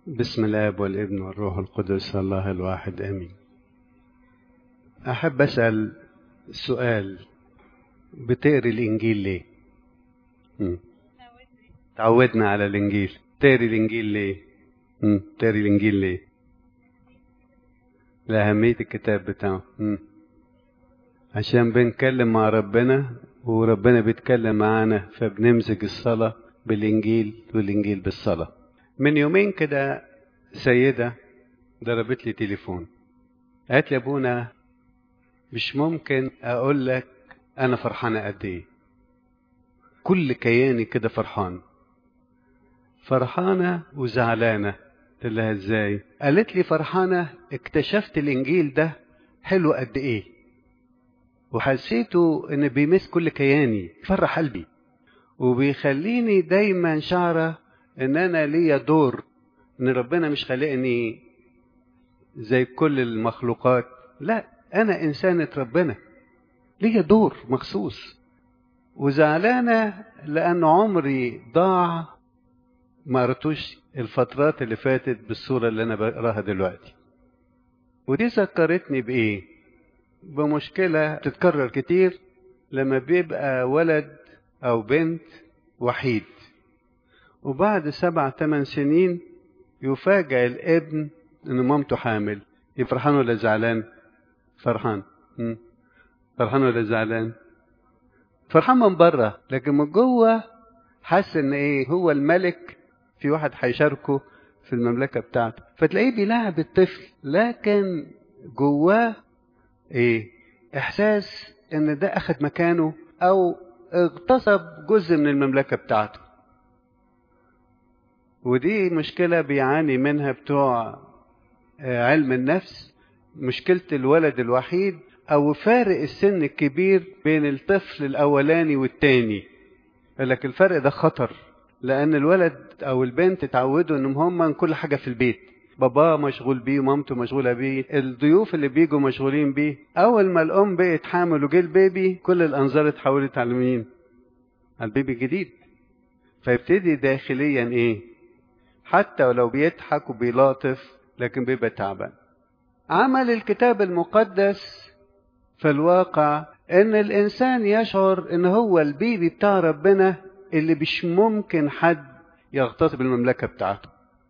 بسم الاب والابن والروح القدس الله الواحد امين احب اسال سؤال بتقري الانجيل ليه مم. تعودنا على الانجيل تقري الانجيل ليه مم. تقري الانجيل ليه لاهميه الكتاب بتاعه مم. عشان بنتكلم مع ربنا وربنا بيتكلم معانا فبنمزج الصلاه بالانجيل والانجيل بالصلاه من يومين كده سيدة ضربت لي تليفون قالت لي ابونا مش ممكن اقول لك انا فرحانة قد ايه كل كياني كده فرحان فرحانة وزعلانة قلت لها ازاي قالت لي فرحانة اكتشفت الانجيل ده حلو قد ايه وحسيته ان بيمس كل كياني فرح قلبي وبيخليني دايما شعره ان انا ليا دور ان ربنا مش خلقني زي كل المخلوقات لا انا انسانة ربنا ليا دور مخصوص وزعلانة لان عمري ضاع ما قريتوش الفترات اللي فاتت بالصورة اللي انا بقراها دلوقتي ودي ذكرتني بايه بمشكلة تتكرر كتير لما بيبقى ولد او بنت وحيد وبعد سبع ثمان سنين يفاجأ الابن ان مامته حامل يبقى فرحان ولا زعلان فرحان م? فرحان ولا زعلان فرحان من بره لكن من جوه حاسس ان ايه هو الملك في واحد هيشاركه في المملكه بتاعته فتلاقيه بيلعب الطفل لكن جواه ايه احساس ان ده اخد مكانه او اغتصب جزء من المملكه بتاعته ودي مشكلة بيعاني منها بتوع علم النفس مشكلة الولد الوحيد أو فارق السن الكبير بين الطفل الأولاني والتاني لك الفرق ده خطر لأن الولد أو البنت اتعودوا إنهم هم كل حاجة في البيت باباه مشغول بيه ومامته مشغولة بيه الضيوف اللي بيجوا مشغولين بيه أول ما الأم بقت حامل وجه البيبي كل الأنظار اتحولت على مين؟ على البيبي الجديد فيبتدي داخليا إيه؟ حتى ولو بيضحك وبيلاطف لكن بيبقى تعبان عمل الكتاب المقدس في الواقع ان الانسان يشعر ان هو البيبي بتاع ربنا اللي مش ممكن حد يغتصب المملكه بتاعته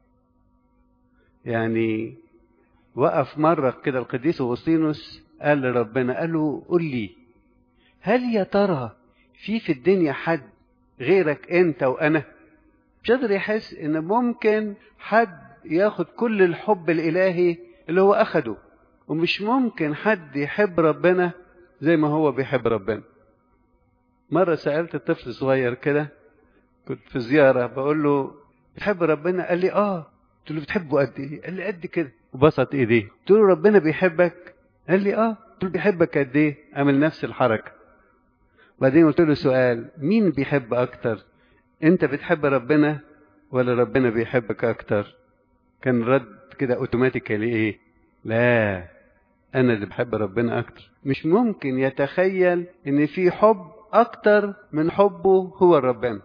يعني وقف مره كده القديس اغسطينوس قال لربنا قال له قل لي هل يا ترى في في الدنيا حد غيرك انت وانا مش قادر يحس ان ممكن حد ياخد كل الحب الالهي اللي هو اخده ومش ممكن حد يحب ربنا زي ما هو بيحب ربنا مرة سألت طفل صغير كده كنت في زيارة بقول له بتحب ربنا قال لي اه قلت له بتحبه قد ايه قال لي قد كده وبسط ايديه قلت له ربنا بيحبك قال لي اه قلت له بيحبك قد ايه عمل نفس الحركة بعدين قلت له سؤال مين بيحب اكتر انت بتحب ربنا ولا ربنا بيحبك اكتر كان رد كده اوتوماتيكالي ايه لا انا اللي بحب ربنا اكتر مش ممكن يتخيل ان في حب اكتر من حبه هو ربنا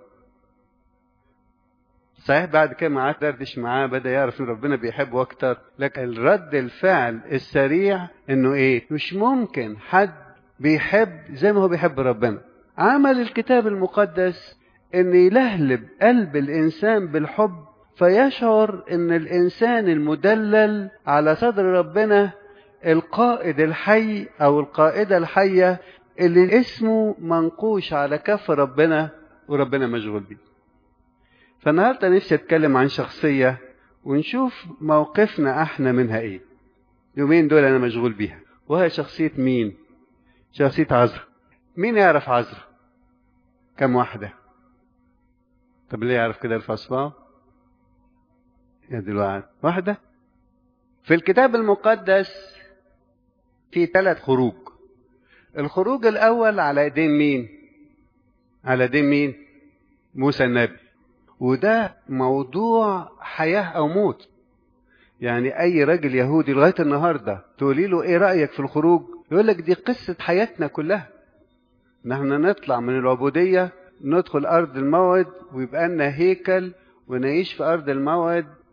صحيح بعد كده معاه دردش معاه بدا يعرف ان ربنا بيحبه اكتر لكن رد الفعل السريع انه ايه مش ممكن حد بيحب زي ما هو بيحب ربنا عمل الكتاب المقدس ان يلهلب قلب الانسان بالحب فيشعر ان الانسان المدلل على صدر ربنا القائد الحي او القائدة الحية اللي اسمه منقوش على كف ربنا وربنا مشغول بيه فالنهاردة نفسي اتكلم عن شخصية ونشوف موقفنا احنا منها ايه يومين دول انا مشغول بيها وهي شخصية مين شخصية عذرا مين يعرف عذرا كم واحده طب ليه يعرف كده يرفع صباعه؟ يا دلوقتي واحدة في الكتاب المقدس في ثلاث خروج الخروج الأول على ايدين مين؟ على ايدين مين؟ موسى النبي وده موضوع حياة أو موت يعني أي راجل يهودي لغاية النهاردة تقولي له إيه رأيك في الخروج؟ يقول لك دي قصة حياتنا كلها نحن نطلع من العبودية ندخل أرض الموعد ويبقى لنا هيكل ونعيش في أرض الموعد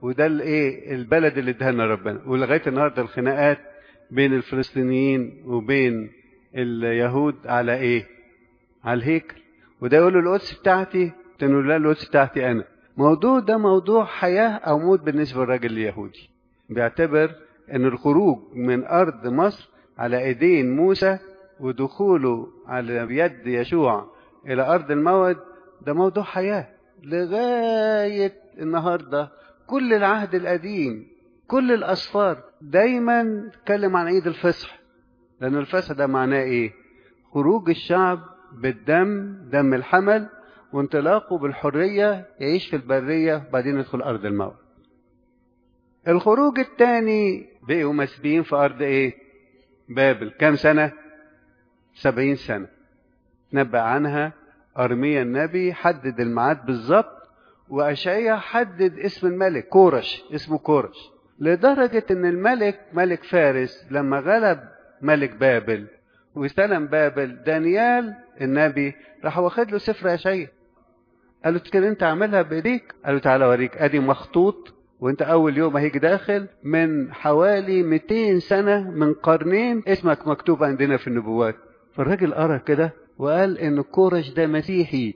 وده الايه البلد اللي ادهنا ربنا ولغايه النهارده الخناقات بين الفلسطينيين وبين اليهود على ايه على الهيكل وده يقول له القدس بتاعتي تقول لا القدس بتاعتي انا موضوع ده موضوع حياه او موت بالنسبه للراجل اليهودي بيعتبر ان الخروج من ارض مصر على ايدين موسى ودخوله على يد يشوع الى ارض الموعد ده موضوع حياه لغايه النهارده كل العهد القديم كل الاسفار دايما تكلم عن عيد الفصح لان الفصح ده معناه ايه خروج الشعب بالدم دم الحمل وانطلاقه بالحريه يعيش في البريه وبعدين يدخل ارض الموت الخروج الثاني بقوا مسبيين في ارض ايه بابل كام سنه سبعين سنه نبأ عنها أرميا النبي حدد الميعاد بالظبط وأشعيا حدد اسم الملك كورش اسمه كورش لدرجة إن الملك ملك فارس لما غلب ملك بابل واستلم بابل دانيال النبي راح واخد له سفر أشعيا قال له كده أنت عاملها بإيديك قال له تعالى أوريك أدي مخطوط وانت اول يوم هيجي داخل من حوالي 200 سنة من قرنين اسمك مكتوب عندنا في النبوات فالراجل قرا كده وقال ان كورش ده مسيحي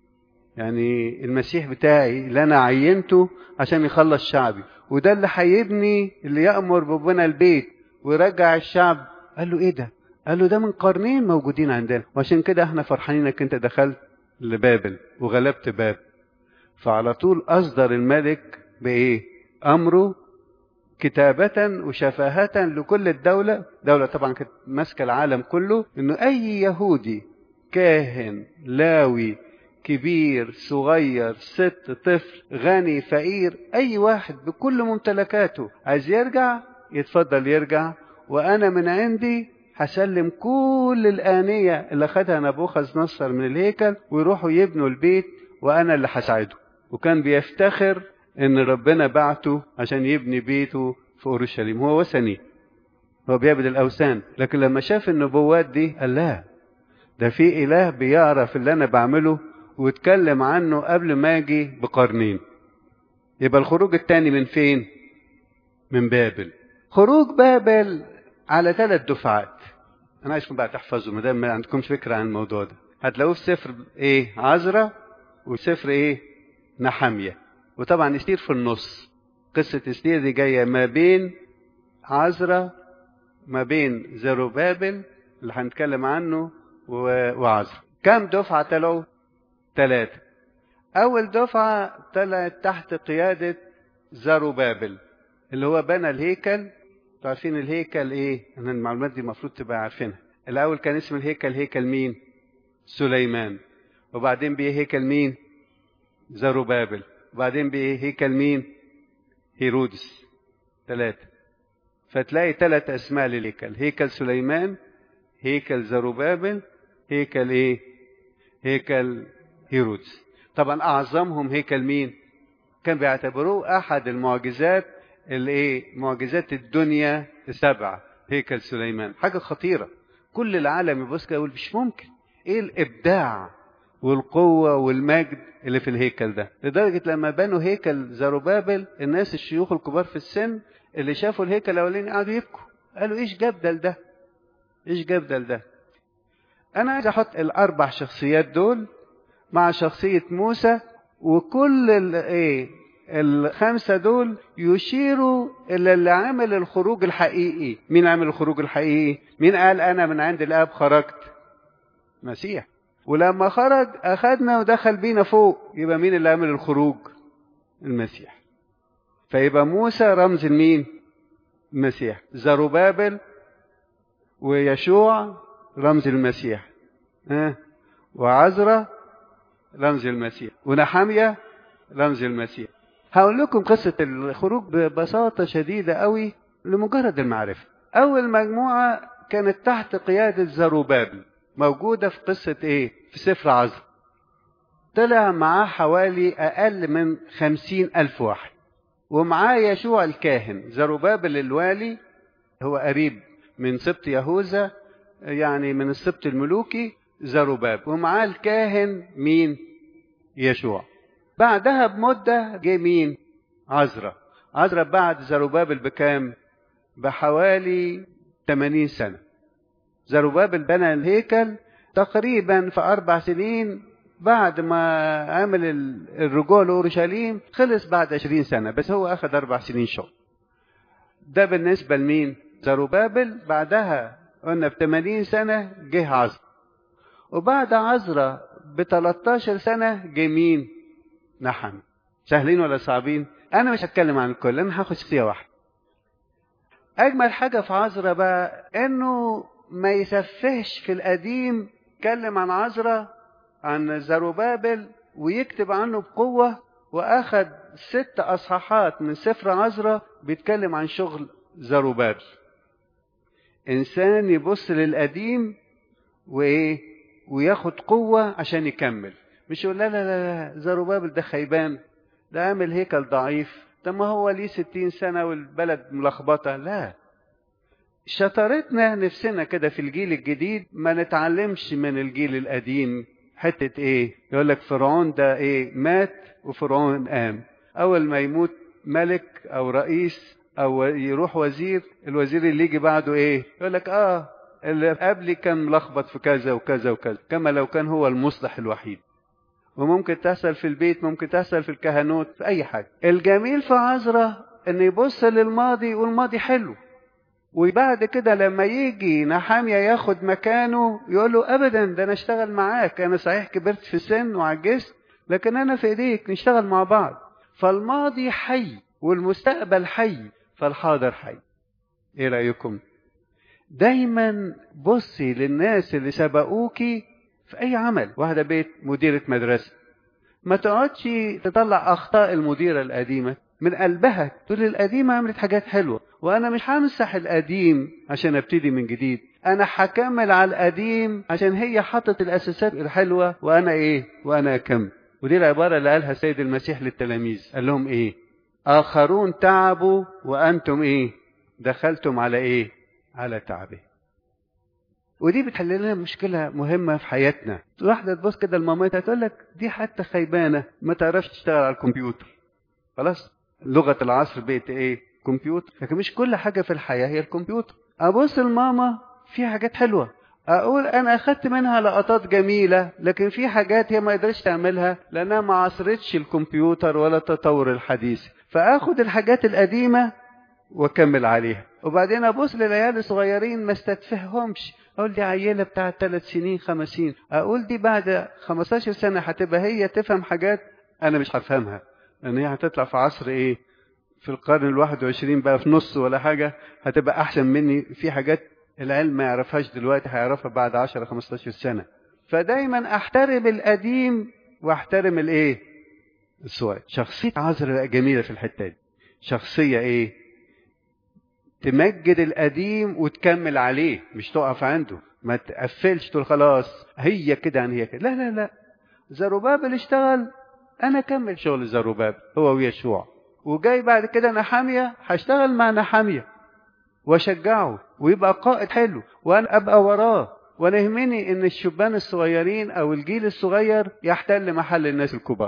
يعني المسيح بتاعي اللي انا عينته عشان يخلص شعبي وده اللي هيبني اللي يأمر ببنى البيت ويرجع الشعب قال له ايه ده قال له ده من قرنين موجودين عندنا وعشان كده احنا فرحانين انك انت دخلت لبابل وغلبت باب فعلى طول اصدر الملك بايه امره كتابة وشفاهة لكل الدولة دولة طبعا كانت ماسكة العالم كله انه اي يهودي كاهن لاوي كبير صغير ست طفل غني فقير اي واحد بكل ممتلكاته عايز يرجع يتفضل يرجع وانا من عندي هسلم كل الآنية اللي خدها نبوخذ نصر من الهيكل ويروحوا يبنوا البيت وانا اللي هساعده وكان بيفتخر ان ربنا بعته عشان يبني بيته في اورشليم هو وثني هو بيعبد الاوثان لكن لما شاف النبوات دي قال لا ده في اله بيعرف اللي انا بعمله واتكلم عنه قبل ما اجي بقرنين يبقى الخروج الثاني من فين من بابل خروج بابل على ثلاث دفعات انا عايزكم بقى تحفظوا ما دام ما عندكمش فكره عن الموضوع ده هتلاقوه في سفر ايه عذراء وسفر ايه نحميه وطبعا استير في النص قصة استير دي جاية ما بين عزرا ما بين زروبابل اللي هنتكلم عنه وعزرا كم دفعة طلعوا؟ ثلاثة أول دفعة طلعت تحت قيادة زروبابل اللي هو بنى الهيكل عارفين الهيكل ايه؟ انا المعلومات دي المفروض تبقى عارفينها. الأول كان اسم الهيكل هيكل مين؟ سليمان. وبعدين بيه هيكل مين؟ زروبابل. وبعدين بايه هيكل مين هيرودس ثلاثة فتلاقي ثلاث أسماء للهيكل هيكل سليمان هيكل زروبابل هيكل ايه هيكل هيرودس طبعا أعظمهم هيكل مين كان بيعتبروه أحد المعجزات اللي ايه معجزات الدنيا السبعة هيكل سليمان حاجة خطيرة كل العالم يبص كده يقول مش ممكن ايه الإبداع والقوة والمجد اللي في الهيكل ده لدرجة لما بنوا هيكل زروبابل الناس الشيوخ الكبار في السن اللي شافوا الهيكل الأولاني قعدوا يبكوا قالوا إيش جاب ده ده إيش جاب ده ده أنا عايز أحط الأربع شخصيات دول مع شخصية موسى وكل الإيه الخمسة دول يشيروا إلى اللي عمل الخروج الحقيقي مين عمل الخروج الحقيقي مين قال أنا من عند الآب خرجت مسيح ولما خرج أخدنا ودخل بينا فوق يبقى مين اللي عمل الخروج المسيح فيبقى موسى رمز المين المسيح زروبابل ويشوع رمز المسيح ها وعزرا رمز المسيح ونحمية رمز المسيح هقول لكم قصة الخروج ببساطة شديدة قوي لمجرد المعرفة أول مجموعة كانت تحت قيادة زروبابل موجودة في قصة إيه؟ في سفر عزر. طلع معاه حوالي أقل من خمسين ألف واحد. ومعاه يشوع الكاهن، زروبابل الوالي هو قريب من سبط يهوذا يعني من السبط الملوكي زروباب ومعاه الكاهن مين؟ يشوع. بعدها بمدة جه مين؟ عزرا عزرا بعد زروبابل بكام بحوالي 80 سنة زروبابل بنى الهيكل تقريبا في أربع سنين بعد ما عمل الرجوع لأورشليم خلص بعد 20 سنة بس هو أخذ أربع سنين شغل ده بالنسبة لمين زروبابل بعدها قلنا ب 80 سنة جه عزرا وبعد عزرا ب 13 سنة جه مين نحم سهلين ولا صعبين أنا مش هتكلم عن الكل أنا هاخد شخصية واحدة أجمل حاجة في عزرا بقى إنه ما يسفهش في القديم اتكلم عن عزرا عن زروبابل ويكتب عنه بقوة وأخد ست أصحاحات من سفر عزرا بيتكلم عن شغل زروبابل إنسان يبص للقديم وإيه وياخد قوة عشان يكمل مش يقول لا لا لا زروبابل ده خيبان ده عامل هيكل ضعيف ده ما هو ليه ستين سنة والبلد ملخبطة لا شطارتنا نفسنا كده في الجيل الجديد ما نتعلمش من الجيل القديم حتة ايه يقول لك فرعون ده ايه مات وفرعون قام اول ما يموت ملك او رئيس او يروح وزير الوزير اللي يجي بعده ايه يقول لك اه اللي قبلي كان ملخبط في كذا وكذا وكذا كما لو كان هو المصلح الوحيد وممكن تحصل في البيت ممكن تحصل في الكهنوت في اي حاجه الجميل في عذرة ان يبص للماضي يقول الماضي حلو وبعد كده لما يجي نحامية ياخد مكانه يقول له ابدا ده انا اشتغل معاك انا صحيح كبرت في السن وعجزت لكن انا في ايديك نشتغل مع بعض فالماضي حي والمستقبل حي فالحاضر حي ايه رايكم دايما بصي للناس اللي سبقوكي في اي عمل واحده بيت مديره مدرسه ما تقعدش تطلع اخطاء المديره القديمه من قلبها تقول القديمه عملت حاجات حلوه وانا مش همسح القديم عشان ابتدي من جديد انا هكمل على القديم عشان هي حطت الاساسات الحلوه وانا ايه وانا اكمل ودي العباره اللي قالها السيد المسيح للتلاميذ قال لهم ايه اخرون تعبوا وانتم ايه دخلتم على ايه على تعبه ودي بتحل لنا مشكلة مهمة في حياتنا واحدة تبص كده لمامتها تقول لك دي حتى خيبانة ما تعرفش تشتغل على الكمبيوتر خلاص لغة العصر بقت ايه كمبيوتر لكن مش كل حاجة في الحياة هي الكمبيوتر أبص لماما في حاجات حلوة أقول أنا أخدت منها لقطات جميلة لكن في حاجات هي ما قدرتش تعملها لأنها ما عصرتش الكمبيوتر ولا التطور الحديث فآخد الحاجات القديمة واكمل عليها وبعدين ابص للعيال الصغيرين ما استدفهمش اقول دي عيله بتاعت ثلاث سنين خمس سنين اقول دي بعد 15 سنه هتبقى هي تفهم حاجات انا مش هفهمها لان هي هتطلع في عصر ايه في القرن الواحد وعشرين بقى في نص ولا حاجة هتبقى أحسن مني في حاجات العلم ما يعرفهاش دلوقتي هيعرفها بعد 10 15 سنة فدايما أحترم القديم وأحترم الإيه؟ السؤال شخصية عذرا جميلة في الحتة دي شخصية إيه؟ تمجد القديم وتكمل عليه مش تقف عنده ما تقفلش تقول خلاص هي كده يعني هي كده لا لا لا زروبابل اشتغل انا اكمل شغل زروبابل هو ويشوع وجاي بعد كده نحامية هشتغل مع نحامية واشجعه ويبقى قائد حلو وانا ابقى وراه وانا يهمني ان الشبان الصغيرين او الجيل الصغير يحتل محل الناس الكبار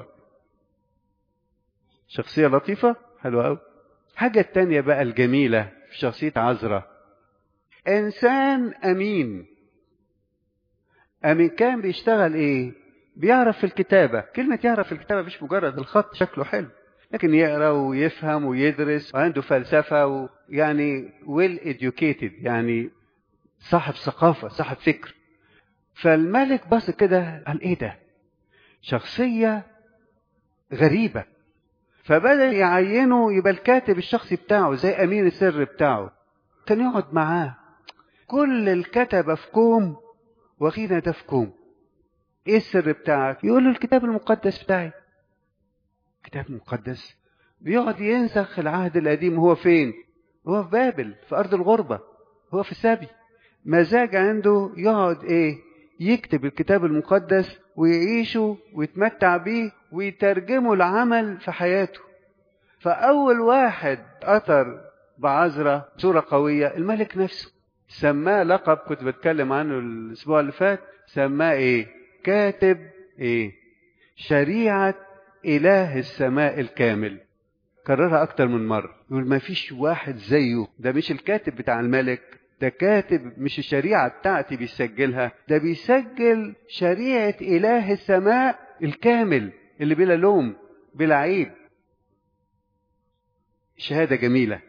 شخصية لطيفة حلوة قوي حاجة التانية بقى الجميلة في شخصية عذرا إنسان أمين أمين كان بيشتغل إيه؟ بيعرف في الكتابة كلمة يعرف في الكتابة مش مجرد الخط شكله حلو لكن يقرأ ويفهم ويدرس وعنده فلسفة ويعني well educated يعني صاحب ثقافة صاحب فكر فالملك بص كده قال إيه ده؟ شخصية غريبة فبدأ يعينه يبقى الكاتب الشخصي بتاعه زي أمين السر بتاعه كان يقعد معاه كل الكتبة في كوم واخينا ده في كوم ايه السر بتاعك يقول له الكتاب المقدس بتاعي كتاب مقدس بيقعد ينسخ العهد القديم هو فين هو في بابل في أرض الغربة هو في سبي مزاج عنده يقعد ايه يكتب الكتاب المقدس ويعيشه ويتمتع بيه ويترجمه العمل في حياته فأول واحد أثر بعذرة صورة قوية الملك نفسه سماه لقب كنت بتكلم عنه الأسبوع اللي فات سماه إيه كاتب إيه شريعة إله السماء الكامل كررها أكتر من مرة يقول ما فيش واحد زيه ده مش الكاتب بتاع الملك ده كاتب مش الشريعة بتاعتي بيسجلها ده بيسجل شريعة إله السماء الكامل اللي بلا لوم بلا عيب شهادة جميلة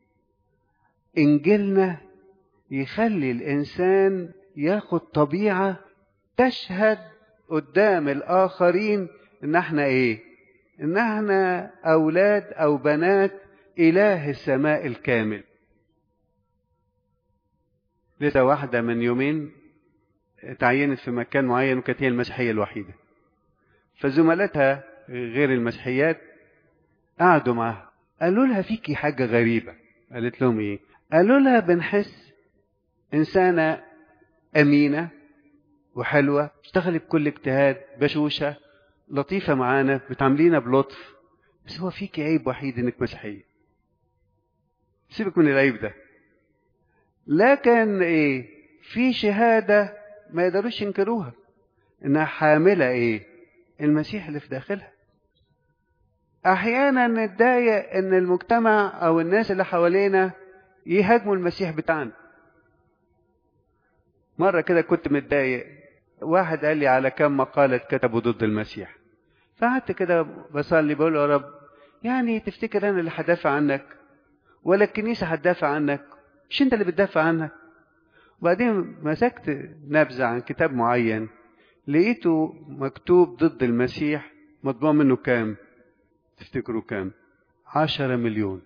إنجيلنا يخلي الإنسان ياخد طبيعة تشهد قدام الآخرين إن احنا إيه؟ إن احنا أولاد أو بنات إله السماء الكامل. لسه واحدة من يومين تعينت في مكان معين وكانت هي المسيحية الوحيدة. فزملاتها غير المسيحيات قعدوا معاها قالوا لها فيكي حاجة غريبة. قالت لهم إيه؟ قالوا لها بنحس إنسانة أمينة وحلوة اشتغلي بكل اجتهاد بشوشة لطيفة معانا بتعاملينا بلطف بس هو فيكي عيب وحيد انك مسيحية سيبك من العيب ده لكن ايه في شهادة ما يقدروش ينكروها انها حاملة ايه المسيح اللي في داخلها احيانا نتضايق ان المجتمع او الناس اللي حوالينا يهاجموا المسيح بتاعنا مرة كده كنت متضايق واحد قال لي على كم مقالة كتبوا ضد المسيح فقعدت كده بصلي بقول يا رب يعني تفتكر أنا اللي هدافع عنك ولا الكنيسة هتدافع عنك مش أنت اللي بتدافع عنك وبعدين مسكت نبذة عن كتاب معين لقيته مكتوب ضد المسيح مطبوع منه كام تفتكروا كام عشرة مليون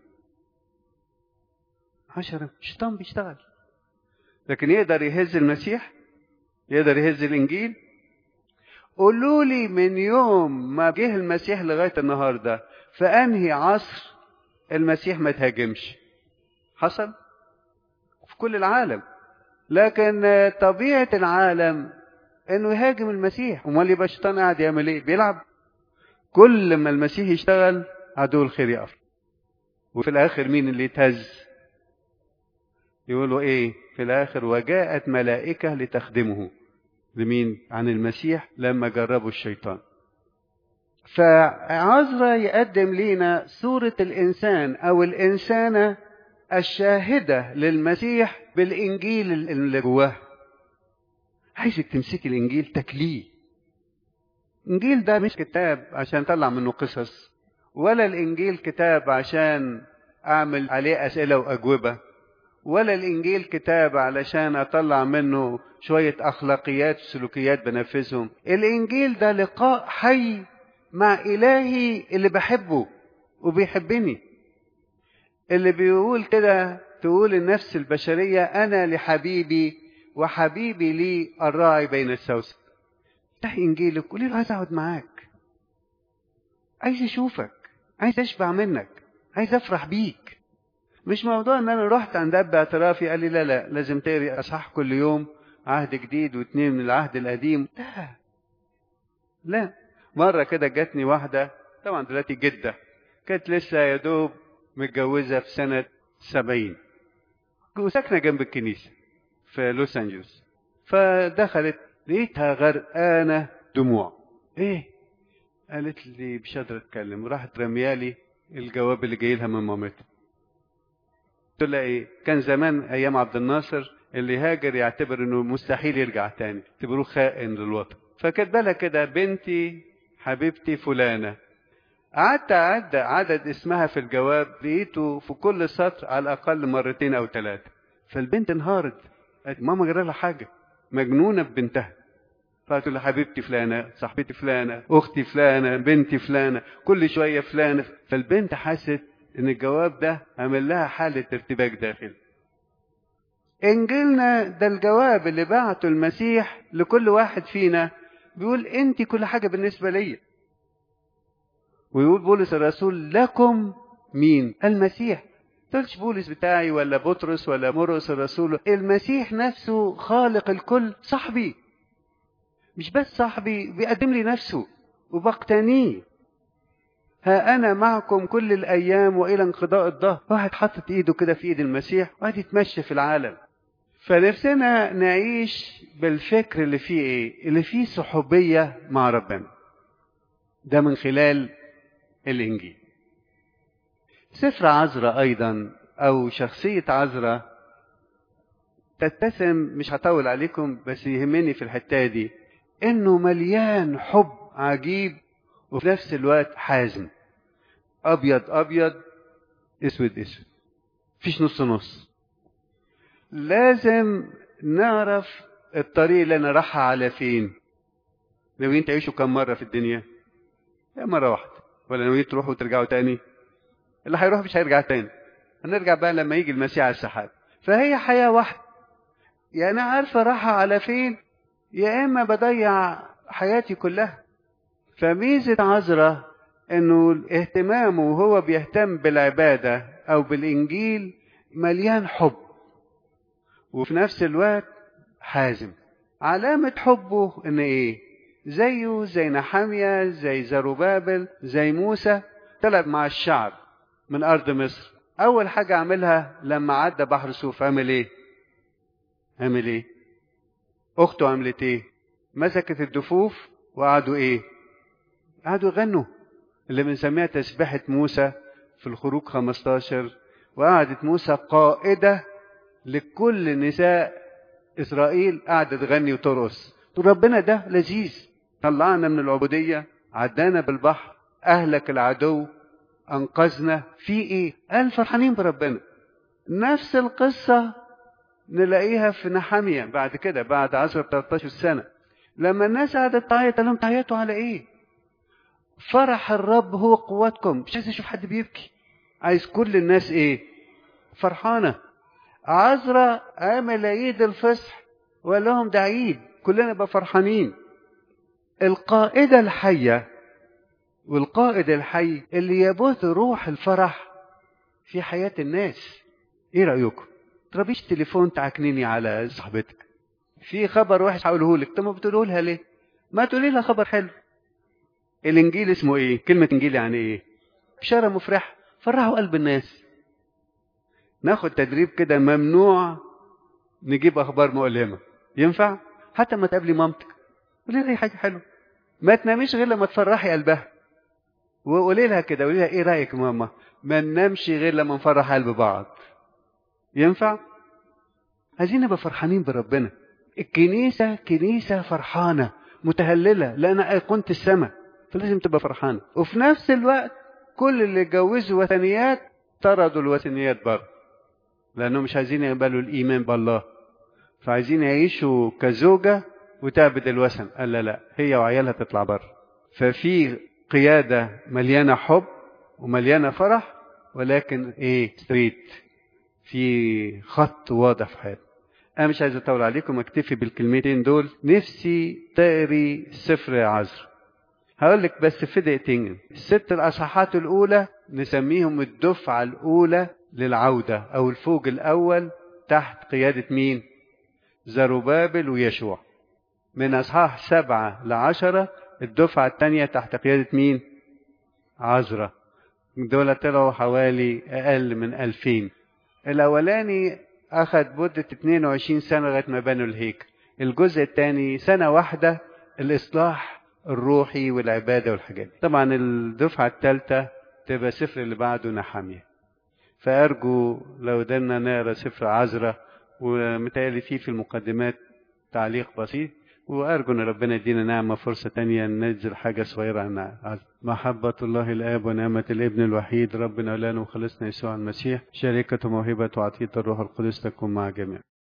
عشرة الشيطان بيشتغل لكن يقدر يهز المسيح يقدر يهز الانجيل قولوا لي من يوم ما جه المسيح لغايه النهارده في انهي عصر المسيح ما تهاجمش حصل في كل العالم لكن طبيعه العالم انه يهاجم المسيح امال يبقى الشيطان قاعد يعمل ايه بيلعب كل ما المسيح يشتغل عدو الخير يقف وفي الاخر مين اللي يتهز يقولوا ايه في الاخر وجاءت ملائكه لتخدمه لمين عن المسيح لما جربوا الشيطان فعزرا يقدم لنا صورة الإنسان أو الإنسانة الشاهدة للمسيح بالإنجيل اللي جواه عايزك تمسكي الإنجيل تكليه الإنجيل ده مش كتاب عشان أطلع منه قصص ولا الإنجيل كتاب عشان أعمل عليه أسئلة وأجوبة ولا الإنجيل كتاب علشان أطلع منه شوية أخلاقيات وسلوكيات بنفذهم الإنجيل ده لقاء حي مع إلهي اللي بحبه وبيحبني اللي بيقول كده تقول النفس البشرية أنا لحبيبي وحبيبي لي الراعي بين السوسن افتحي إنجيلك قولي له عايز أقعد معاك عايز أشوفك عايز أشبع منك عايز أفرح بيك مش موضوع ان انا رحت عند اب اعترافي قال لي لا لا لازم تقري اصحاح كل يوم عهد جديد واثنين من العهد القديم لا لا مرة كده جاتني واحدة طبعا دلوقتي جدة كانت لسه يا دوب متجوزة في سنة سبعين وساكنة جنب الكنيسة في لوس أنجلوس فدخلت لقيتها غرقانة دموع ايه قالت لي مش قادرة اتكلم راحت رميالي الجواب اللي جاي لها من مامتها قلت لها ايه كان زمان ايام عبد الناصر اللي هاجر يعتبر انه مستحيل يرجع تاني اعتبروه خائن للوطن فكاتبه لها كده بنتي حبيبتي فلانه قعدت اعد عدد اسمها في الجواب لقيته في كل سطر على الاقل مرتين او ثلاثه فالبنت انهارت قالت ماما جرى لها حاجه مجنونه ببنتها فقلت له حبيبتي فلانه صاحبتي فلانه اختي فلانه بنتي فلانه كل شويه فلانه فالبنت حست ان الجواب ده عمل لها حاله ارتباك داخلي انجيلنا ده الجواب اللي بعته المسيح لكل واحد فينا بيقول انت كل حاجه بالنسبه ليا ويقول بولس الرسول لكم مين المسيح تقولش بولس بتاعي ولا بطرس ولا مرقس الرسول المسيح نفسه خالق الكل صاحبي مش بس صاحبي بيقدم لي نفسه وبقتنيه ها أنا معكم كل الأيام وإلى انقضاء الظهر واحد حاطط إيده كده في إيد المسيح وقاعد يتمشى في العالم فنفسنا نعيش بالفكر اللي فيه إيه اللي فيه صحوبية مع ربنا ده من خلال الإنجيل سفر عذراء أيضا أو شخصية عذراء تتسم مش هطول عليكم بس يهمني في الحتة دي إنه مليان حب عجيب وفي نفس الوقت حازم أبيض أبيض أسود أسود مفيش نص نص لازم نعرف الطريق اللي أنا رايحة على فين ناويين تعيشوا كم مرة في الدنيا؟ هي مرة واحدة ولا ناويين تروحوا وترجعوا تاني؟ اللي هيروح مش هيرجع تاني هنرجع بقى لما يجي المسيح على السحاب فهي حياة واحدة يا أنا عارفة رايحة على فين يا إما بضيع حياتي كلها فميزة عذرة إنه اهتمامه وهو بيهتم بالعبادة أو بالإنجيل مليان حب وفي نفس الوقت حازم علامة حبه إن إيه؟ زيه زي نحامية زي زروبابل زي موسى طلع مع الشعب من أرض مصر أول حاجة عملها لما عدى بحر سوف عمل إيه؟ عمل إيه؟ أخته عملت إيه؟ مسكت الدفوف وقعدوا إيه؟ قعدوا يغنوا اللي بنسميها تسبحة موسى في الخروج 15 وقعدت موسى قائدة لكل نساء إسرائيل قاعدة تغني وترقص تقول ربنا ده لذيذ طلعنا من العبودية عدانا بالبحر أهلك العدو أنقذنا في إيه؟ قال فرحانين بربنا نفس القصة نلاقيها في نحامية بعد كده بعد 10 13 سنة لما الناس قعدت تعيط قال لهم تعيطوا على إيه؟ فرح الرب هو قوتكم مش عايز اشوف حد بيبكي عايز كل الناس ايه فرحانة عذرا عمل عيد الفصح وقال لهم ده عيد كلنا بقى فرحانين القائدة الحية والقائد الحي اللي يبث روح الفرح في حياة الناس ايه رأيكم تربيش تليفون تعكنيني على صاحبتك في خبر وحش هقوله لك طب ما بتقوله لها ليه ما تقولي لها خبر حلو الانجيل اسمه ايه كلمة انجيل يعني ايه بشارة مفرحة فرحوا قلب الناس ناخد تدريب كده ممنوع نجيب اخبار مؤلمة ينفع حتى ما تقابلي مامتك قولي لها اي حاجة حلوة ما تناميش غير لما تفرحي قلبها وقولي لها كده قولي لها ايه رايك ماما ما ننامش غير لما نفرح قلب بعض ينفع عايزين نبقى فرحانين بربنا الكنيسة كنيسة فرحانة متهللة لأن أيقونة السماء فلازم تبقى فرحانة وفي نفس الوقت كل اللي اتجوزوا وثنيات طردوا الوثنيات بره لأنهم مش عايزين يقبلوا الإيمان بالله فعايزين يعيشوا كزوجة وتعبد الوثن قال لا لا هي وعيالها تطلع بره ففي قيادة مليانة حب ومليانة فرح ولكن ايه ستريت في خط واضح في حياتنا انا مش عايز اطول عليكم اكتفي بالكلمتين دول نفسي تقري سفر عذر هقول لك بس في دقيقتين الست الاصحاحات الاولى نسميهم الدفعه الاولى للعوده او الفوج الاول تحت قياده مين زروبابل ويشوع من اصحاح سبعه لعشره الدفعه الثانيه تحت قياده مين عذرة دول طلعوا حوالي اقل من ألفين الاولاني اخذ مده 22 سنه لغايه ما بنوا الهيكل الجزء الثاني سنه واحده الاصلاح الروحي والعباده والحاجات طبعا الدفعه الثالثه تبقى سفر اللي بعده نحاميه فارجو لو قدرنا نقرا سفر عذراء ومتهيألي فيه في المقدمات تعليق بسيط وأرجو أن ربنا يدينا نعمة فرصة تانية ننزل حاجة صغيرة عن محبة الله الآب ونعمة الابن الوحيد ربنا ولنا وخلصنا يسوع المسيح شركة موهبة وعطية الروح القدس تكون مع جميع